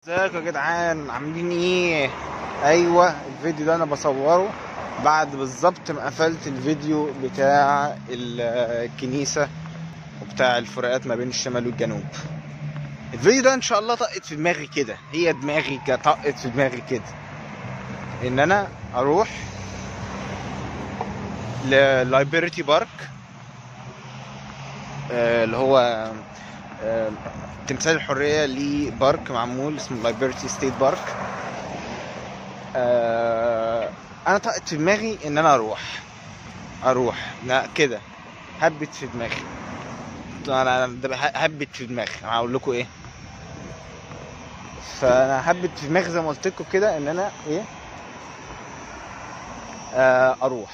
ازيكم يا جدعان عاملين ايه ايوه الفيديو ده انا بصوره بعد بالظبط ما قفلت الفيديو بتاع ال- الكنيسه وبتاع الفروقات ما بين الشمال والجنوب الفيديو ده ان شاء الله طقت في دماغي كده هي دماغي كده طقت في دماغي كده ان انا اروح للايبرتي بارك آه، اللي هو آه، تمثال الحرية ليه بارك معمول اسمه لايبرتي ستيت بارك انا طقت في دماغي ان انا اروح اروح لا كده هبت في دماغي انا أنا ده هبت في دماغي انا هقول لكم ايه فانا هبت في دماغي زي ما قلت لكم كده ان انا ايه آه اروح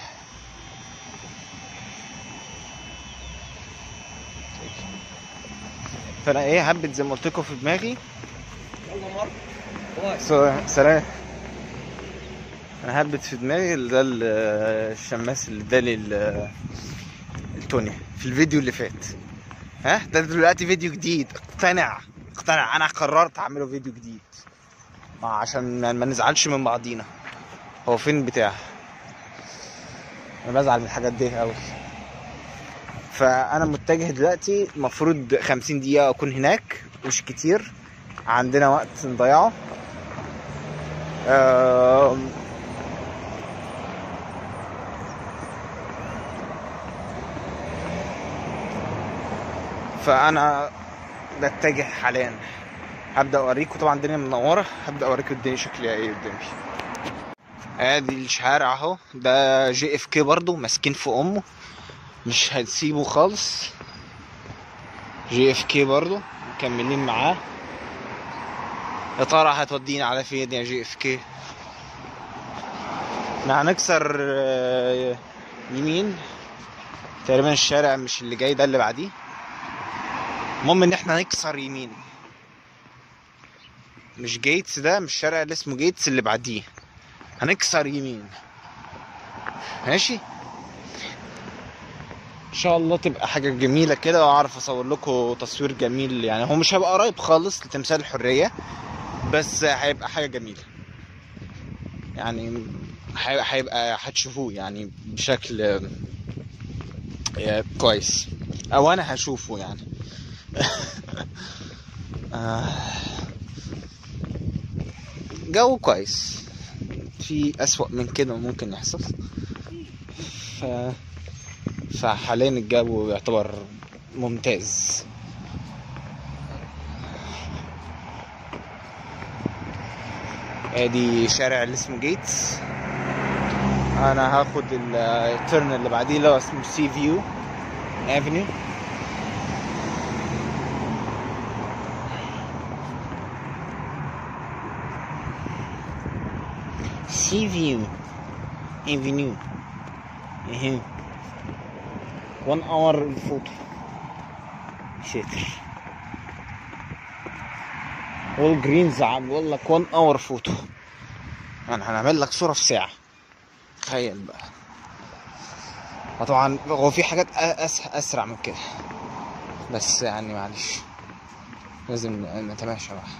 فانا ايه هبت زي ما قلت لكم في دماغي يلا مر واي س- سلام انا هبت في دماغي ال- ده ال- الشماس اللي ادالي ال- التوني في الفيديو اللي فات ها ده دلوقتي فيديو جديد اقتنع اقتنع انا قررت اعمله فيديو جديد ما- عشان ما- ما نزعلش من بعضينا هو فين بتاع انا بزعل من الحاجات دي قوي فانا متجه دلوقتي المفروض 50 دقيقه اكون هناك مش كتير عندنا وقت نضيعه آم، فانا بتجه حاليا هبدا اوريكم طبعا الدنيا منوره هبدا اوريكم الدنيا شكلها ايه قدامي ادي الشارع اهو ده جي اف كي برضو ماسكين في امه مش هتسيبه خالص جي اف كي برضو مكملين معاه يا ترى هتودينا على فين يا جي اف كي احنا هنكسر آه، يمين تقريبا الشارع مش اللي جاي ده اللي بعديه المهم ان احنا نكسر يمين مش جيتس ده مش الشارع اللي اسمه جيتس اللي بعديه هنكسر يمين ماشي ان شاء الله تبقى حاجه جميله كده واعرف اصور لكم تصوير جميل يعني هو مش هيبقى قريب خالص لتمثال الحريه بس هيبقى حاجه جميله يعني هي- هيبقى هتشوفوه يعني بشكل آه، كويس او انا هشوفه يعني آه، جو كويس في اسوأ من كده ممكن يحصل ف... فحاليا الجو يعتبر ممتاز ادي شارع اللي اسمه جيتس انا هاخد الترن اللي بعديه اللي هو اسمه سي فيو افنيو سي فيو افنيو اهي 1 اور الفوتو ساتر اول جرينز عم بيقول لك 1 اور فوتو يعني هنعمل لك صوره في ساعه تخيل بقى وطبعا هو في حاجات أ- أس... اسرع من كده بس يعني معلش لازم نتماشى بقى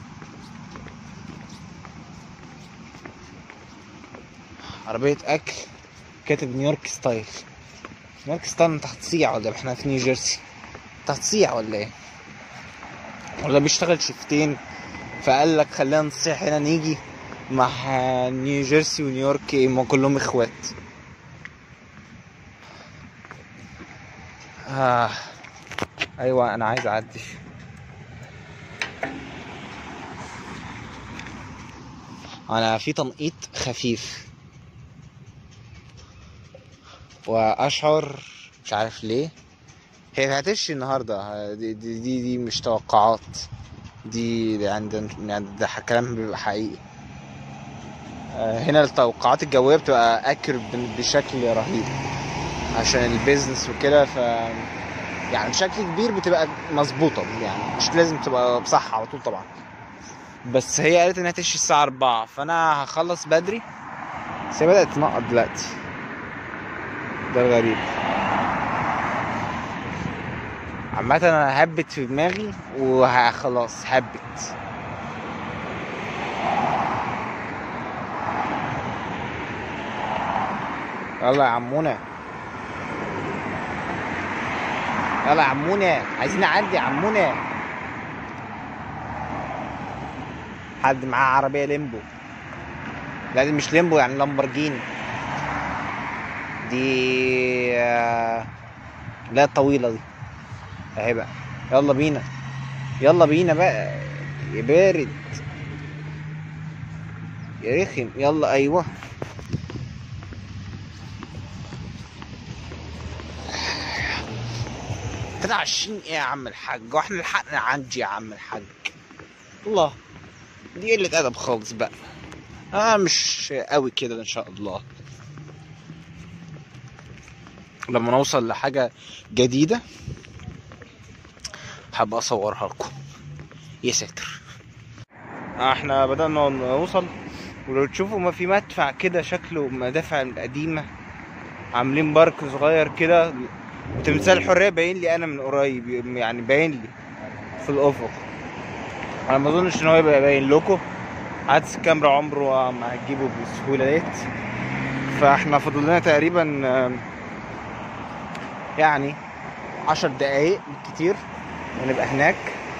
عربية أكل كاتب نيويورك ستايل نيويورك ستايل أنت هتصيع ولا احنا في نيوجيرسي أنت هتصيع ولا إيه؟ ولا بيشتغل شيفتين فقال لك خلينا نصيح هنا نيجي مع نيوجيرسي ونيويورك ما كلهم اخوات آه. ايوه انا عايز اعدي انا في تنقيط خفيف واشعر مش عارف ليه هي هتمشي النهارده دي دي دي, دي مش توقعات دي يعني ده, يعني ده كلام بيبقى حقيقي آه، هنا التوقعات الجويه بتبقى اكر بشكل رهيب عشان البيزنس وكده ف يعني بشكل كبير بتبقى مظبوطه يعني مش لازم تبقى بصح على طول طبعا بس هي قالت انها تمشي الساعه 4 فانا هخلص بدري بس هي بدات تنقط دلوقتي ده الغريب عامة انا هبت في دماغي وخلاص هبت يلا يا عمونة يلا يا عمونة عايزين نعدي يا عمونة حد معاه عربية ليمبو لا دي مش ليمبو يعني لامبورجيني دي آه، لا الطويلة دي اهي بقى يلا بينا يلا بينا بقى يا بارد يا رخم يلا ايوه كده عشرين ايه يا عم الحاج واحنا لحقنا عندي يا عم الحاج الله دي قلة أدب خالص بقى أنا مش قوي كده إن شاء الله لما نوصل لحاجة جديدة هبقى أصورها لكم يا ساتر احنا بدأنا نوصل ولو تشوفوا ما في مدفع كده شكله مدافع القديمة عاملين بارك صغير كده وتمثال الحرية باين لي أنا من قريب يعني باين لي في الأفق انا ما اظنش ان هو يبقى باين لكم عدس الكاميرا عمره ما هتجيبه بالسهوله ديت فاحنا فاضل لنا تقريبا آم، يعني عشر دقايق بالكتير ونبقى هناك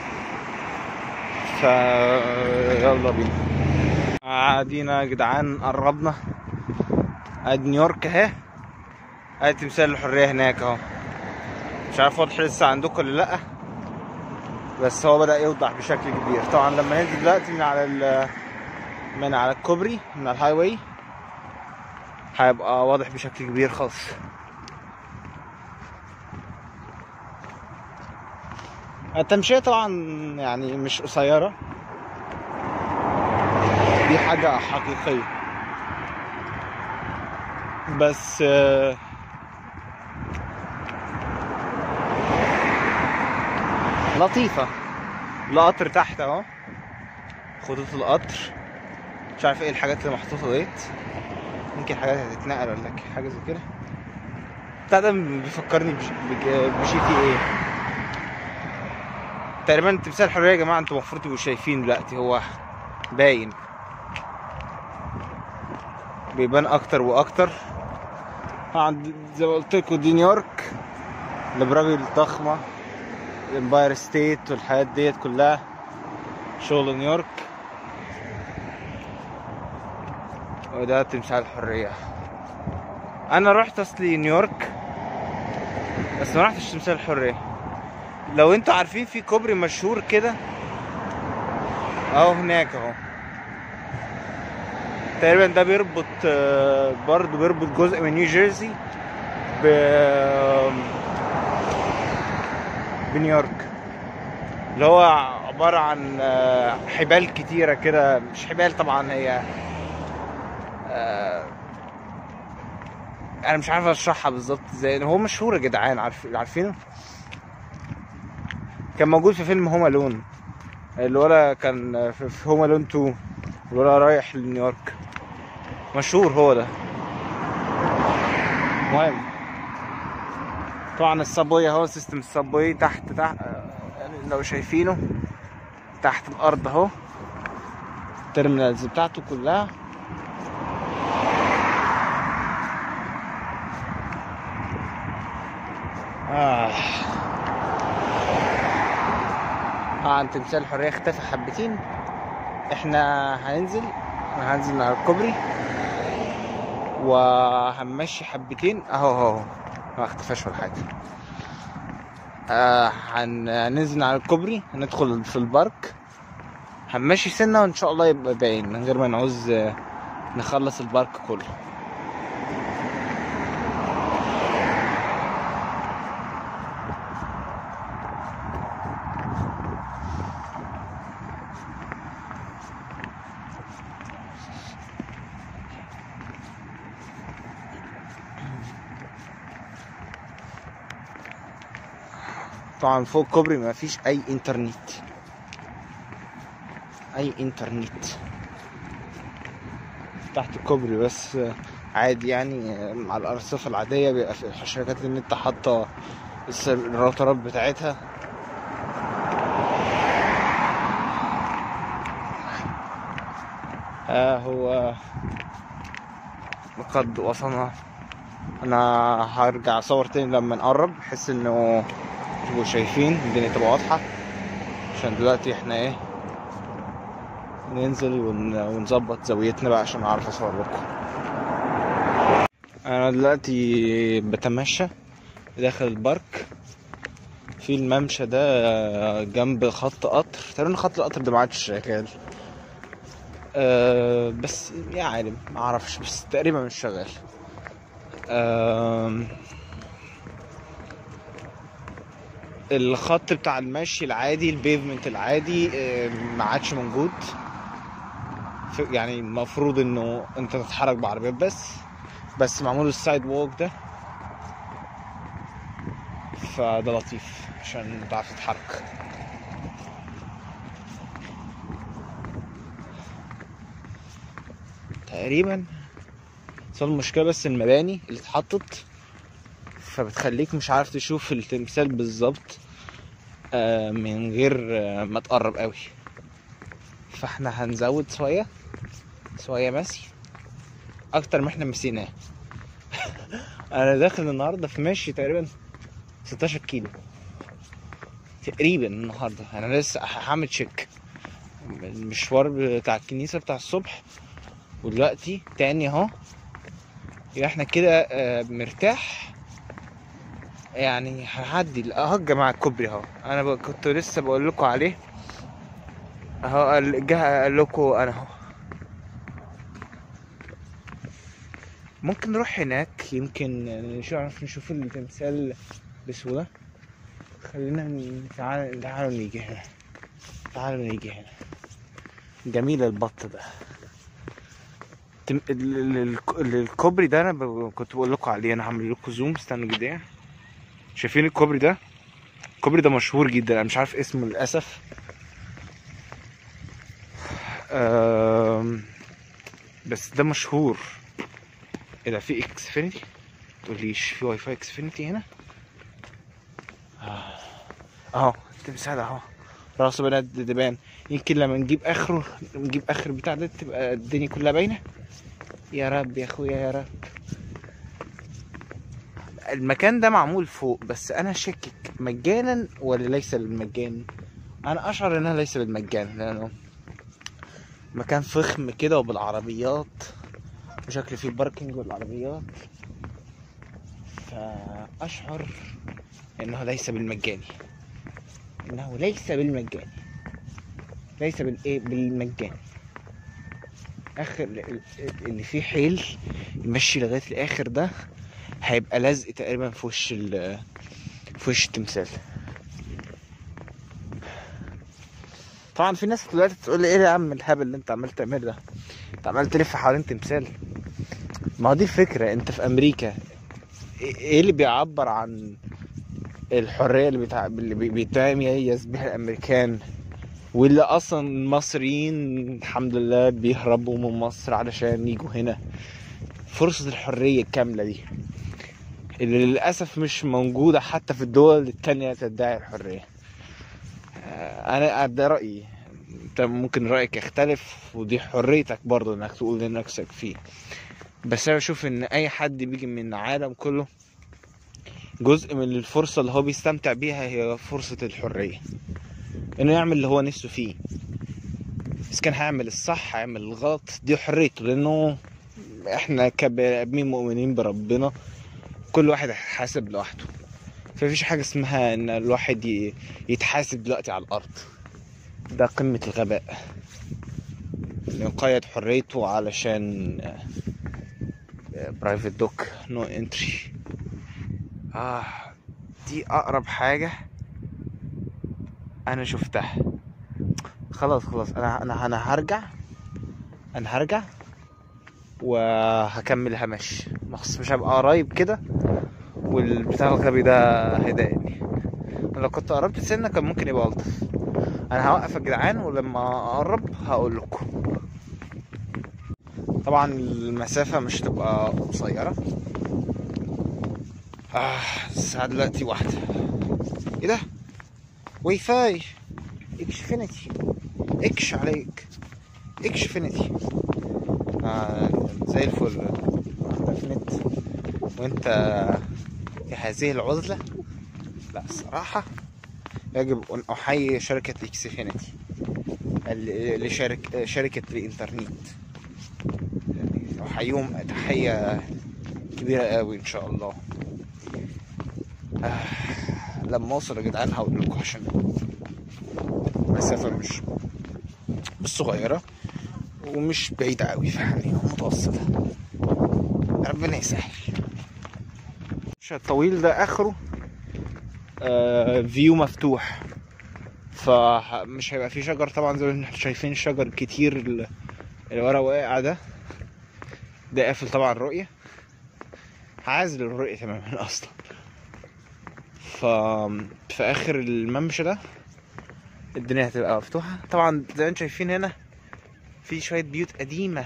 ف يلا بينا قاعدين يا جدعان قربنا ادي نيويورك اهي ادي تمثال الحريه هناك اهو مش عارف واضح لسه عندكم ولا لا بس هو بدأ يوضح بشكل كبير طبعا لما ننزل دلوقتي من على ال من على الكوبري من على الهاي واي هيبقى واضح بشكل كبير خالص التمشية طبعا يعني مش قصيرة دي حاجة حقيقية بس آه، لطيفة القطر تحت اهو خطوط القطر مش عارف ايه الحاجات اللي محطوطة ديت يمكن حاجات هتتنقل ولا ك- حاجة زي كده بتاع ده بيفكرني بش- بج- بجي تي ايه تقريبا تمثال الحرية يا جماعة انتوا المفروض تبقوا شايفين دلوقتي هو باين بيبان اكتر واكتر عند زي ما قلت لكم دي نيويورك الابراج الضخمه الامباير ستيت والحاجات ديت كلها شغل نيويورك وده تمثال الحرية انا رحت اصلي نيويورك بس ما رحتش تمثال الحرية لو انتوا عارفين في كوبري مشهور كده اهو هناك اهو تقريبا ده بيربط آه، برضه بيربط جزء من نيو جيرسي ب بنيويورك اللي هو عبارة عن آه، حبال كتيرة كده مش حبال طبعا هي آه، انا مش عارف اشرحها بالظبط ازاي هو مشهور يا جدعان عارف عارفينه كان موجود في فيلم هوم الون الولا كان في في هوم الون 2 الولا رايح لنيويورك مشهور هو ده مهم طبعا الصابوي اهو سيستم الصابوي تحت تحت يعني لو شايفينه تحت الارض اهو الترمينالز بتاعته كلها آه. طبعا تمثال الحرية اختفى حبتين احنا هننزل هننزل من على الكوبري وهنمشي حبتين اهو اهو ما اختفاش ولا حاجة آه هن- هننزل على الكوبري هندخل في البارك هنمشي سنة وان شاء الله يبقى باين من غير ما نعوز آه، نخلص البارك كله طبعا فوق الكوبري ما فيش اي انترنت اي انترنت تحت الكوبري بس عادي يعني مع الارصفه العاديه بيبقى في شركات النت حاطه الس- الراوترات بتاعتها ها هو لقد وصلنا انا هرجع اصور تاني لما نقرب بحيث انه تبقوا شايفين الدنيا تبقى واضحة عشان دلوقتي احنا ايه ننزل ون- ونظبط زاويتنا بقى عشان اعرف اصور لكم انا دلوقتي بتمشى داخل البارك في الممشى ده جنب خط قطر تقريبا خط القطر ده ما عادش شغال أه بس يا عالم ما اعرفش بس تقريبا مش شغال أم، الخط بتاع المشي العادي البيفمنت العادي أه، ما عادش موجود ف- يعني المفروض انه انت تتحرك بعربيات بس بس معمول السايد ووك ده فده لطيف عشان تعرف تتحرك تقريبا بس هو المشكلة بس المباني اللي اتحطت فبتخليك مش عارف تشوف التمثال بالظبط آه، من غير آه، ما تقرب قوي فاحنا هنزود شوية شوية مشي اكتر ما احنا مشيناه انا داخل النهارده في مشي تقريبا 16 كيلو تقريبا النهارده انا لسه هعمل تشيك المشوار بتاع الكنيسه بتاع الصبح ودلوقتي تاني اهو يبقى احنا كده آه، مرتاح يعني هعدي اهو يا جماعه الكوبري اهو انا ب- كنت لسه بقول لكم عليه اهو قال- جه قال لكم انا اهو ممكن نروح هناك يمكن نعرف نشوف التمثال بسهولة خلينا ن- تعال تعالوا نيجي هنا تعالوا نيجي هنا جميل البط ده تم... ال- ال- ال- ال- الكوبري ده انا ب... كنت بقول لكم عليه انا هعمل لكم زوم استنوا كده شايفين الكوبري ده الكوبري ده مشهور جدا انا مش عارف اسمه للاسف أم... بس ده مشهور ايه ده في اكسفينيتي تقوليش في واي فاي اكسفينيتي هنا آه. اهو التمثال اهو راسه بنات دبان يمكن لما نجيب اخره نجيب اخر بتاع ده تبقى الدنيا كلها باينه يا رب يا اخويا يا رب المكان ده معمول فوق بس انا شاكك مجانا ولا ليس بالمجان انا اشعر انها ليس بالمجان لانه مكان فخم كده وبالعربيات وشكل فيه باركينج والعربيات فاشعر انه ليس بالمجاني انه ليس بالمجاني ليس بالايه بالمجاني اخر اللي فيه حيل يمشي لغايه الاخر ده هيبقى لزق تقريبا في وش ال في وش التمثال طبعا في ناس دلوقتي تقول لي ايه يا عم الهبل اللي انت عمال تعمله ده انت عمال تلف حوالين تمثال ما هو دي الفكره انت في امريكا ايه إيه اللي بيعبر عن الحريه اللي بتاع اللي بي- بيتميز بها الامريكان واللي اصلا المصريين الحمد لله بيهربوا من مصر علشان يجوا هنا فرصة الحرية الكاملة دي اللي للأسف مش موجودة حتى في الدول التانية تدعي الحرية آه، أنا ده رأيي أنت ممكن رأيك يختلف ودي حريتك برضه إنك تقول لنفسك فيه بس أنا بشوف إن أي حد بيجي من العالم كله جزء من الفرصة اللي هو بيستمتع بيها هي فرصة الحرية إنه يعمل اللي هو نفسه فيه إذا كان هيعمل الصح هيعمل الغلط دي حريته لأنه إحنا كبني آدمين مؤمنين بربنا كل واحد هيحاسب لوحده فمفيش حاجة اسمها إن الواحد ي- يتحاسب دلوقتي على الأرض ده قمة الغباء إنه يقيد حريته علشان برايفت دوك نو انتري اه دي اقرب حاجة انا شفتها خلاص خلاص انا انا انا هرجع انا هرجع وهكملها مشي مخصوص مش هبقى قريب كده والبتاع الغبي ده هيضايقني لو كنت قربت سنة كان ممكن يبقى ألطف أنا هوقف يا جدعان ولما أقرب هقول لكم طبعا المسافة مش تبقى قصيرة آه الساعة دلوقتي واحدة ايه ده؟ واي فاي اكشفينيتي اكش عليك اكشفينيتي آه زي الفل ده في نت وانت في هذه العزلة لا الصراحة يجب أن أحيي شركة إكسفينيتي ال- لشركة شركة الإنترنت يعني أحييهم تحية كبيرة قوي إن شاء الله آه لما أوصل يا جدعان هقول لكم عشان مسافة مش مش صغيرة ومش بعيدة قوي يعني متوسطة ربنا يسهل الشارع الطويل ده اخره آه فيو مفتوح فمش هيبقى فيه شجر طبعا زي ما احنا شايفين الشجر كتير اللي اللي ورا واقع ده ده قافل طبعا الرؤية عازل الرؤية تماما اصلا ف في اخر الممشى ده الدنيا هتبقى مفتوحة طبعا زي ما انتم شايفين هنا في شوية بيوت قديمة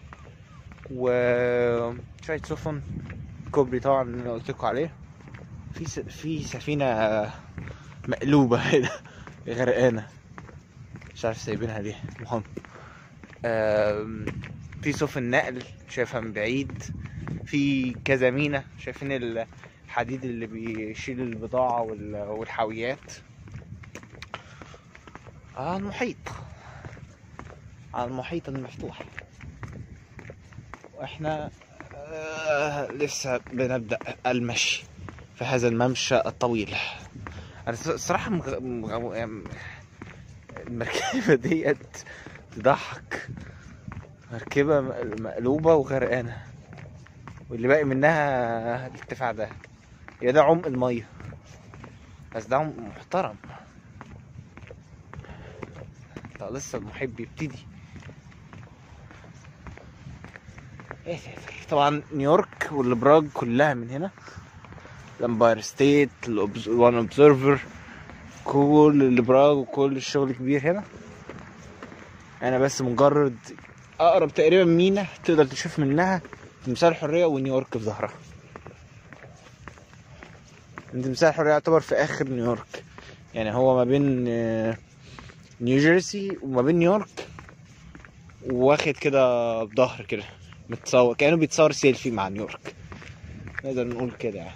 وشوية سفن كوبري طبعا اللي قلت لكم عليه في س... في سفينة مقلوبة هنا غرقانة مش عارف سايبينها ليه المهم آم، في سفن نقل شايفها من بعيد في كذا مينا شايفين الحديد اللي بيشيل البضاعة وال- والحاويات على المحيط على المحيط المفتوح واحنا آه لسه بنبدأ المشي في هذا الممشى الطويل انا الص- الصراحة مغ... مغ... يعني المركبة ديت تضحك مركبة م- مقلوبة وغرقانة واللي باقي منها الارتفاع ده يا ده عمق المية بس ده عمق محترم ده لسه المحيط بيبتدي ايه ساتر طبعا نيويورك والابراج كلها من هنا الامباير ستيت الوان اوبزرفر كل الابراج وكل الشغل كبير هنا انا بس مجرد اقرب تقريبا مينا تقدر تشوف منها تمثال الحريه ونيويورك في ظهرها تمثال الحريه يعتبر في اخر نيويورك يعني هو ما بين آه، نيوجيرسي وما بين نيويورك واخد كده بظهر كده متصور كانه بيتصور سيلفي مع نيويورك نقدر نقول كده يعني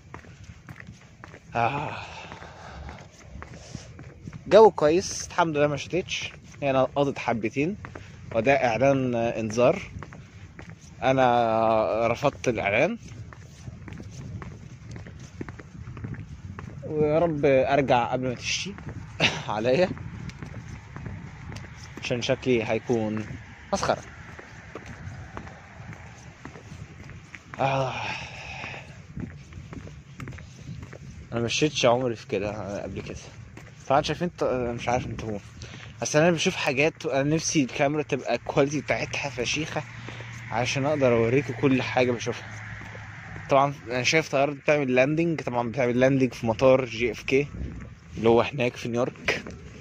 آه. جو كويس الحمد لله ما شتتش هي انا قضت حبتين وده اعلان آه، انذار انا رفضت الاعلان ويا رب ارجع قبل ما تشتي عليا عشان شكلي هيكون مسخره آه. انا مشيتش عمري في كده قبل كده طبعا شايفين ط- مش عارف انتوا بس انا بشوف حاجات وانا نفسي الكاميرا تبقى الكواليتي بتاعتها فشيخه عشان اقدر اوريكم كل حاجه بشوفها طبعا انا شايف طيارة بتعمل لاندنج طبعا بتعمل لاندنج في مطار جي اف كي اللي هو هناك في نيويورك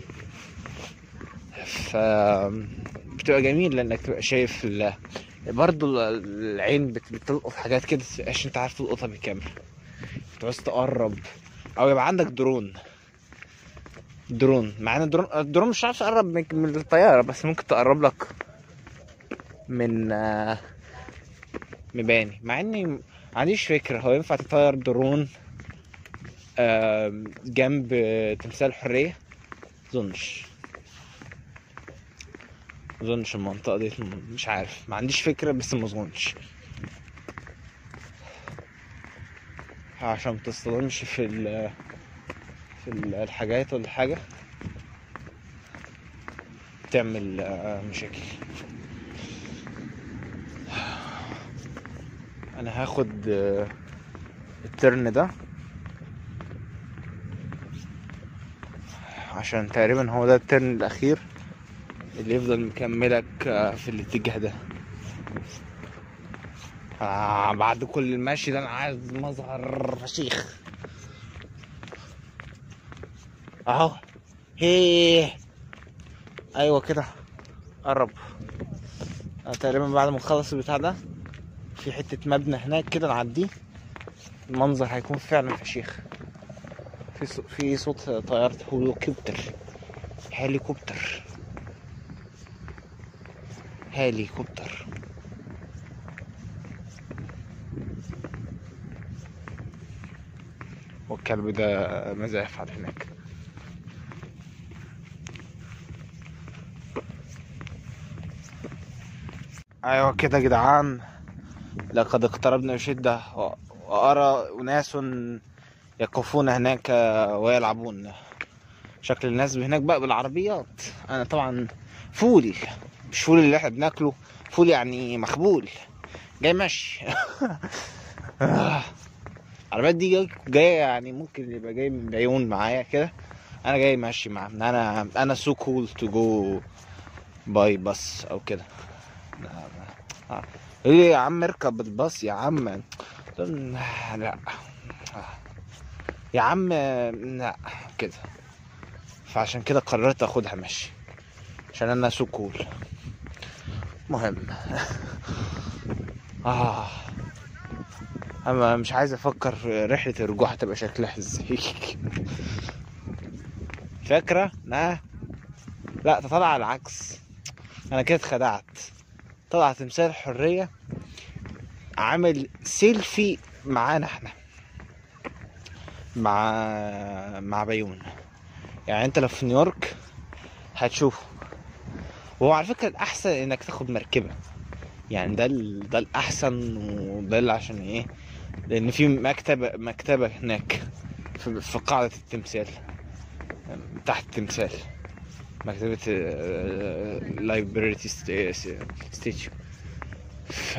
ف بتبقى جميل لانك تبقى شايف ال... برضو ال- العين بت- بتلقط حاجات كده متبقاش انت عارف تلقطها بالكاميرا بتعوز تقرب او يبقى عندك درون درون مع ان الدرون الدرون مش عارف تقرب من من الطياره بس ممكن تقرب لك من آه، مباني مع اني ما عنديش فكره هو ينفع تطير درون آم، جنب تمثال الحريه اظنش اظنش المنطقه دي مش عارف ما عنديش فكره بس ما اظنش عشان ما تصطدمش في ال في ال- الحاجات ولا حاجه تعمل آه، مشاكل انا هاخد آه، الترن ده عشان تقريبا هو ده الترن الاخير اللي يفضل مكملك آه، في الاتجاه ده آه بعد كل المشي ده انا عايز مظهر فشيخ اهو هيه ايوه كده قرب أنا تقريبا بعد ما نخلص البتاع ده في حتة مبنى هناك كده نعديه المنظر هيكون فعلا فشيخ في صو... في صوت طيارة هليكوبتر هليكوبتر هليكوبتر الكلب ده ماذا يفعل هناك ايوه كده يا جدعان لقد اقتربنا بشدة و- وأرى أناس يقفون هناك ويلعبون شكل الناس هناك بقى بالعربيات أنا طبعا فول مش فول اللي احنا بناكله فول يعني مخبول جاي ماشي العربيات دي جاي- جاية يعني ممكن يبقى جاي من بيون معايا كده أنا جاي ماشي مع أنا أنا سو كول تو جو باي باص أو كده آه. ايه يا عم اركب الباص يا عم لا يا عم لا كده فعشان كده قررت اخدها مشي عشان انا سو كول مهم اه اما مش عايز افكر رحلة الرجوع هتبقى شكلها ازاي فاكرة لا لا ده طلع العكس انا كده اتخدعت طلع تمثال الحرية عامل سيلفي معانا احنا مع مع بيون يعني انت لو في نيويورك هتشوفه وهو على فكرة الأحسن إنك تاخد مركبة يعني ده ال... ده الأحسن وده اللي عشان إيه لأن في مكتبة مكتبة هناك في, في قاعدة التمثال تحت التمثال مكتبة لايبراري ستيتشو ف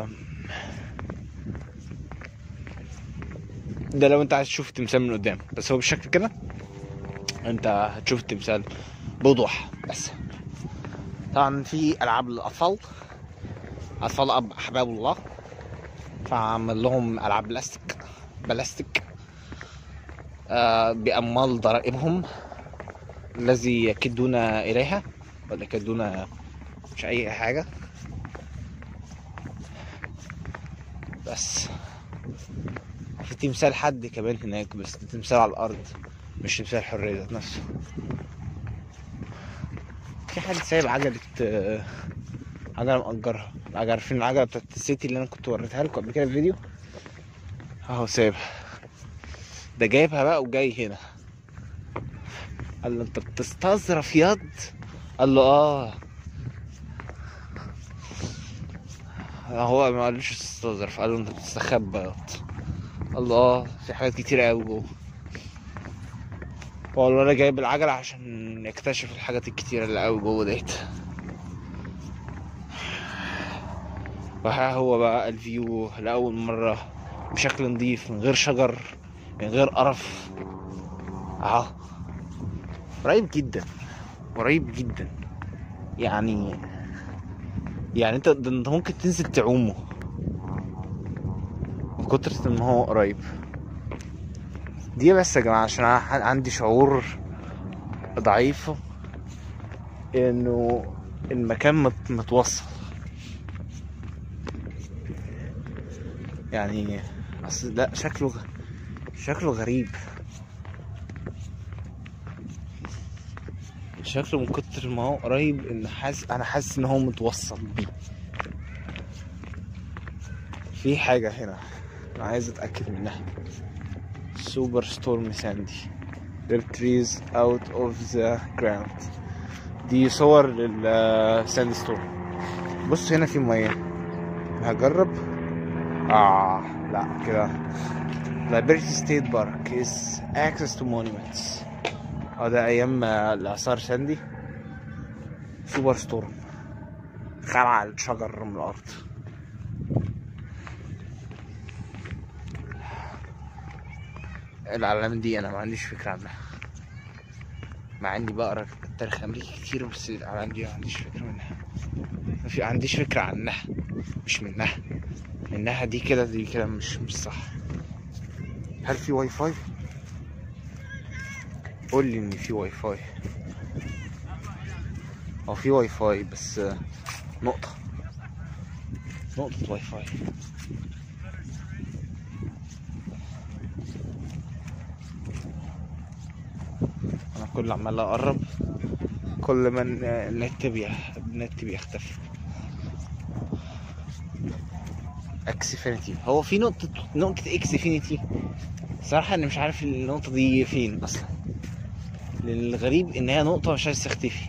ده لو انت عايز تشوف التمثال من قدام بس هو بالشكل كده انت هتشوف التمثال بوضوح بس طبعا في العاب للاطفال اطفال أب احباب الله فعمل لهم العاب بلاستيك بلاستيك آه باموال ضرائبهم الذي يكدون اليها ولا يكدون مش اي حاجه بس في تمثال حد كمان هناك بس ده تمثال على الارض مش تمثال حرية ذات نفسه في حد سايب عجلة آه، عجلة مأجرها العجلة عارفين العجلة بتاعت السيتي اللي انا كنت وريتها لكم قبل كده في فيديو اهو سايبها ده جايبها بقى وجاي هنا قال له انت بتستظرف يد قال له اه هو ما قالوش استظرف قال له انت بتستخبى يد قال له اه في حاجات كتير قوي جوه هو الولد جايب العجلة عشان يكتشف الحاجات الكتيرة اللي قوي جوه ديت وها هو بقى الفيو لأول مرة بشكل نظيف من غير شجر من غير قرف اهو قريب جدا قريب جدا يعني يعني انت ده انت ممكن تنزل تعومه من كتر ما هو قريب دي بس يا جماعة عشان أنا ح- عندي شعور ضعيف انه المكان مت- متوصل يعني اصل لا شكله غ- شكله غريب شكله من كتر ما هو قريب ان حاسس انا حاسس ان هو متوصل بيه في حاجة هنا انا عايز اتأكد منها سوبر ستورم ساندي rip trees out of the ground دي صور للساند ستورم بص هنا في مية هجرب اه لا كده Liberty State Park is access to monuments اه ده ايام آه، الاثار ساندي سوبر ستورم خلع الشجر من الارض العلامة دي انا ما عنديش فكرة عنها مع اني بقرا التاريخ الامريكي كتير بس العلامة دي ما عنديش فكرة منها ما في عنديش فكرة عنها مش منها منها دي كده دي كده مش مش صح هل في واي فاي قول لي ان في واي فاي هو في واي فاي بس آه، نقطة نقطة واي فاي انا كل عمال اقرب كل ما ال- النت بيح النت بيختفي اكسفينيتي هو في نقطة نقطة اكسفينيتي صراحة انا مش عارف النقطة دي فين اصلا لأن الغريب ان هي نقطة مش عايز تختفي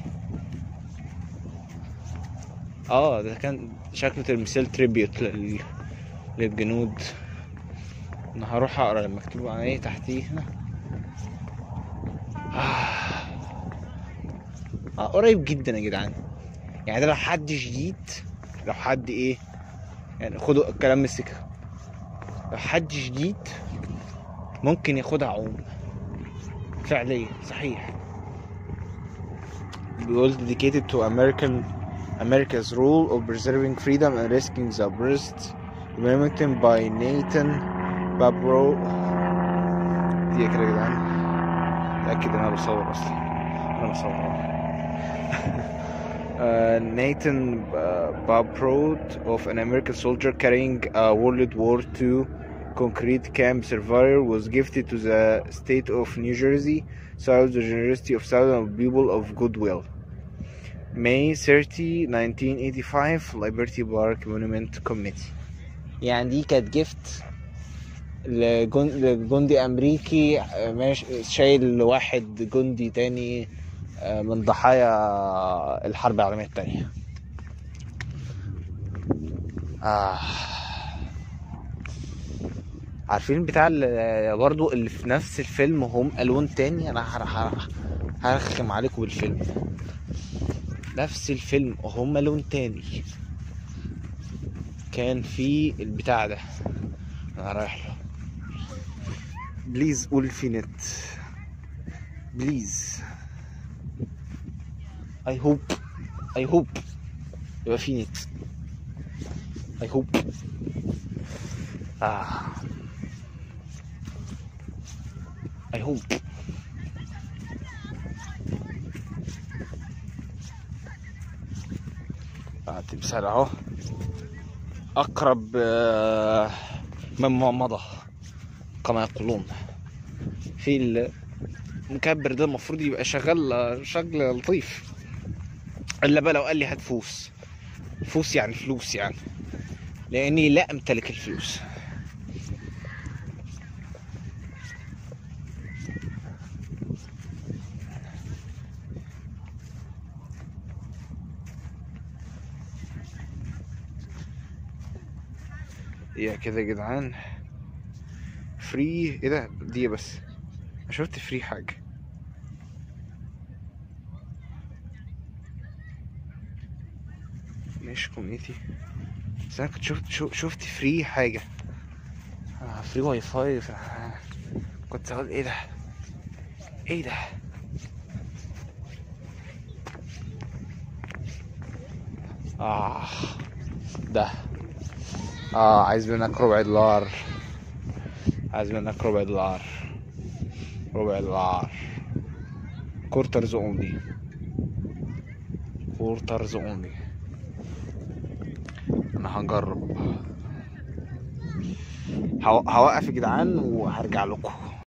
اه ده كان شكله تمثال تريبيوت لل... للجنود انا هروح اقرا المكتوب عن ايه تحتيه هنا آه. اه قريب جدا يا جدعان يعني ده لو حد جديد لو حد ايه يعني خدوا الكلام من السكة لو حد جديد ممكن ياخدها عوم فعليا صحيح بيقول dedicated to American America's rule of preserving freedom and risking the arrest Remington by Nathan Babro دي كده يا جدعان متأكد ان انا بصور اصلا انا بصور uh, Nathan uh, Babrod of an American soldier carrying a World War II concrete camp survivor was gifted to the state of New Jersey through the generosity of thousands of people of goodwill. May 30, 1985 Liberty Park Monument Committee يعني دي كانت جفت لجن- لجندي امريكي آه، ماش- شايل واحد جندي تاني آه، من ضحايا الحرب العالمية التانية آه. عارفين بتاع ال- برضو اللي في نفس الفيلم هم الوان تاني انا هر- هر- هرخم عليكم بالفيلم نفس الفيلم هم لون تاني كان في البتاع ده انا رايح له بليز قول في نت بليز اي هوب اي هوب يبقى في نت اي هوب اه اي هوب اه تمثال اهو اقرب آه، مما مضى كما يقولون في المكبر ده المفروض يبقى شغال شغل لطيف الا بقى لو قال لي هات فوس فوس يعني فلوس يعني لاني لا امتلك الفلوس يا كده يا جدعان فري ايه ده دي بس أنا شفت فري حاجة مش كوميونيتي بس انا كنت شفت شو- شفت فري حاجة آه فري واي فاي ف- كنت هقول ايه ده ايه ده اه ده اه عايز منك ربع دولار عايز منك ربع دولار ربع دولار كورترز اونلي كورترز اونلي انا هجرب هو- هوقف يا جدعان وهرجع لكم